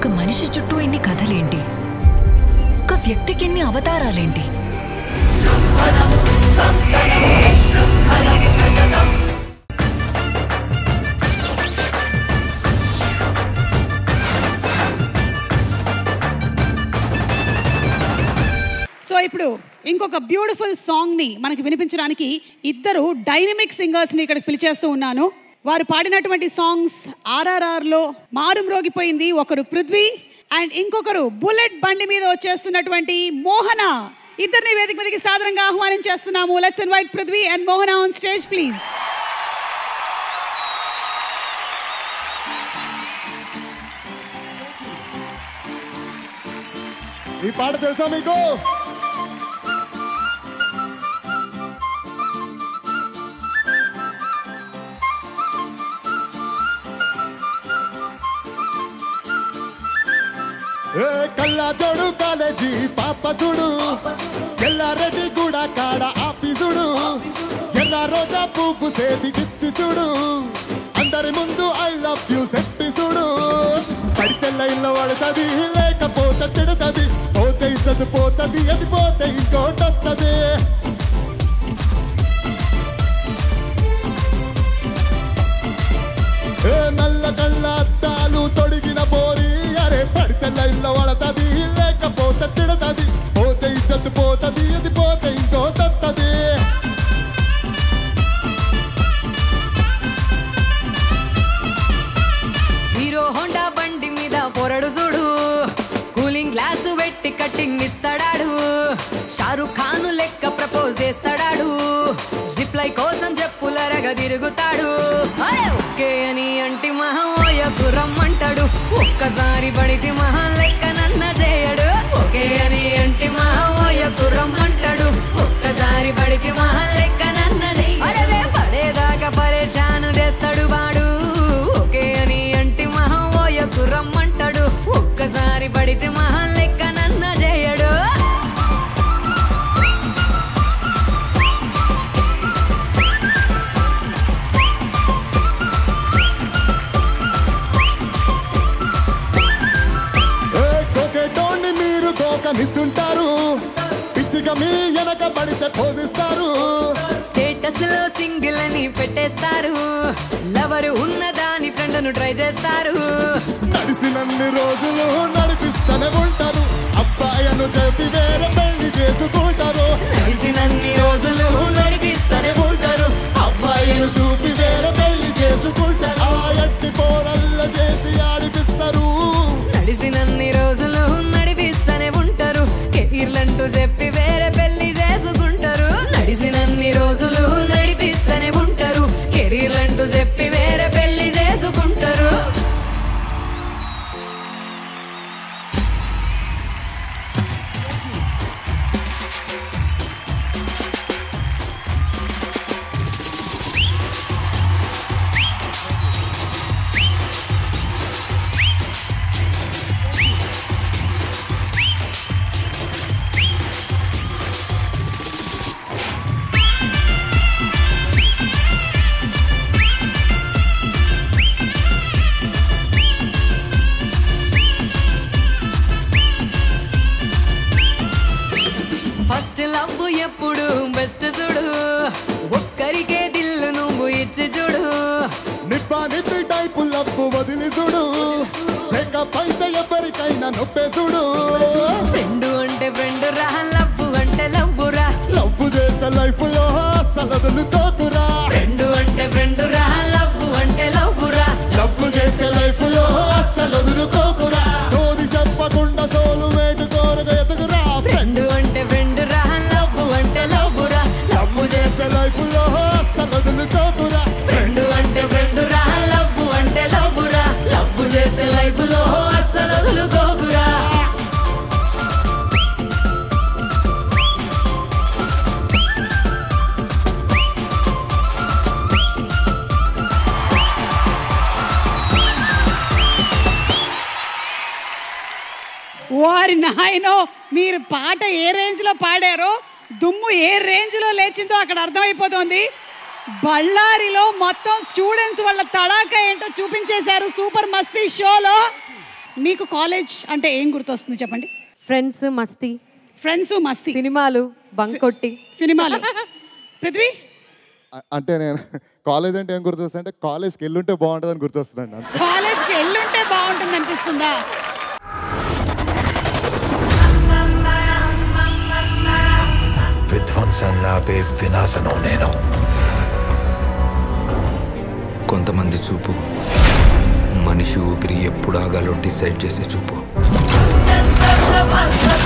ఒక మనిషి చుట్టూ ఇన్ని కథలేంటి ఒక వ్యక్తికి ఎన్ని అవతారాలేంటి సో ఇప్పుడు ఇంకొక బ్యూటిఫుల్ సాంగ్ ని మనకి వినిపించడానికి ఇద్దరు డైనమిక్ సింగర్స్ ని ఇక్కడికి పిలిచేస్తూ ఉన్నాను వారు పాడినటువంటి సాంగ్స్ ఆర్ఆర్ఆర్ లో మారుమ్రోగిపోయింది ఒకరు పృథ్వీ అండ్ ఇంకొకరు బుల్లెట్ బండి మీద వచ్చేస్తున్నటువంటి మోహన ఇద్దరిని వేదిక మీదకి సాధారణంగా ఆహ్వానం చేస్తున్నాము let's invite Prithvi and Mohana on stage please ఈ పాట తెలుసా మీకు ఏ కల్లా జోడు కాలేజీ పాప చూడు ఎల్లారెడ్డి కూడా కాడ ఆఫీసుడు ఎల్ల రోజా పువ్వు సేతికిచ్చి చూడు అందరి ముందు ఐ లవ్ యూ చెప్పి చూడు పడితే లైన్లో పడుతుంది లేకపోతే తిడుతుంది పోతే ఇచ్చదు పోతుంది అది పోతే ఇంకోటి వస్తుంది ఏ నల్ల కళ్ళ అద్దాలు తొడిగిన పోరి అరే పడితే లైన్లో పడుతుంది లేకపోతే తిడుతుంది పోతే ఇచ్చదు పోతుంది అది పోతే ఇంకోటి వస్తుంది హీరో హోండా బండి మీద పొరడు చూడు కూలింగ్ గ్లాసు పెట్టి కట్టింగ్ ఇస్తాడాడు షారుఖ్ ఖాన్ లెక్క ప్రపోజ్ చేస్తాడాడు రిప్లై కోసం చెప్పులరగా తిరుగుతాడు అరే ఓకే అని అంటి మహోయకు రమ్మంటాడు ఒక్కసారి పడితే మహా లెక్క నన్న చేయడు ఓకే అని అంటి మహోయకు రమ్మంటాడు ఒక్కసారి పడితే మహా లెక్క నన్న చేయడు అరే పడేదాకా పరేచాను చేస్తాడు వాడు ఓకే అని అంటి మహోయకు రమ్మంటాడు ఒక్కసారి పడితే మహా లెక్క నన్న చేయడు ఏ కోకేటోన్ని మీరు కోకనిస్తుంటారు పిచ్చిగా మీ వెనక పడితే పోదిస్తారు స్టేటస్ లో సింగిల్ అని పెట్టేస్తారు లవరు ఉన్న దాని ఫ్రెండ్ ను ట్రై చేస్తారు నడిసినన్ని రోజులు నడిపిస్తూనే ఉంటారు అబ్బాయను చెప్పి వేరే పెళ్లి చేసుకుంటారు నడిసినన్ని రోజులు నడిపిస్తూనే ఉంటారు అబ్బాయిను చూపి వేరే పెళ్లి చేసుకుంటారు ఆ ఎట్టి పోరల్ల చేసి ఆడిపిస్తారు నడిసినన్ని రోజులు నడిపిస్తూనే ఉంటారు కెరీర్లంటూ చెప్పి వేరే పెళ్లి చేసుకుంటారు నడిసినన్ని రోజులు నడిపిస్తూనే ఉంటారు కెరీర్లంటూ చెప్పి వేరే పెళ్లి చేసుకుంటారు ఫస్ట్ లవ్ ఎప్పుడు బెస్ట్ చూడు ఒక్కరికే దిల్లు నువ్వు ఇచ్చి చూడు నిప్పా నిప్పి టైపు లవ్వు వదిలి చూడు బ్రేకప్ అయితే ఎవరికైనా నొప్పే చూడు ఫ్రెండ్ అంటే ఫ్రెండ్ రా లవ్ అంటే లవ్ రా లవ్ చేసే లైఫ్ లో అసలు వదులుకోకురా ఫ్రెండ్ అంటే ఫ్రెండ్ రా లవ్ అంటే లవ్ రా లవ్ చేసే లైఫ్ లో అసలు వదులుకోకురా సోది చెప్పకుండా సోలు వేటుకోరుగా ఎదుగురా ఫ్రెండ్ అంటే ఫ్రెండ్ రా లవ్ అంటే లవ్ రా లవ్ చేసే లైఫ్ లో అసలు వదులుకోకురా ఫ్రెండ్ అంటే ఫ్రెండ్ రా లవ్ అంటే లవ్ రా లవ్ చేసే లైఫ్ లో అస్సలు వదులుకోకురా వారి నాయనో మీరు పాట ఏ రేంజ్లో పాడారో దుమ్ము ఏ రేంజ్లో లేచిందో అక్కడ అర్థమైపోతుంది బళ్ళారిలో మొత్తం స్టూడెంట్స్ వాళ్ళ తడాక ఏంటో చూపించేశారు సూపర్ మస్తీ షోలో మీకు కాలేజ్ అంటే ఏం గుర్తొస్తుంది చెప్పండి ఫ్రెండ్స్ మస్తీ ఫ్రెండ్స్ మస్తీ సినిమాలు బంక్ కొట్టి సినిమాలు పృథ్వీ అ- అంటే నేను కాలేజ్ అంటే ఏం గుర్తొస్తుంది అంటే కాలేజ్కి వెళ్ళుంటే బాగుంటుందని గుర్తొస్తుందండి అంతే కాలేజ్కి వెళ్ళుంటే బాగుంటుంది అనిపిస్తుందా విధ్వంసం నాపే వినాశనం నేను కొంతమంది చూపు మనిషి ఊపిరి ఎప్పుడు ఆగాలో డిసైడ్ చేసే చూపు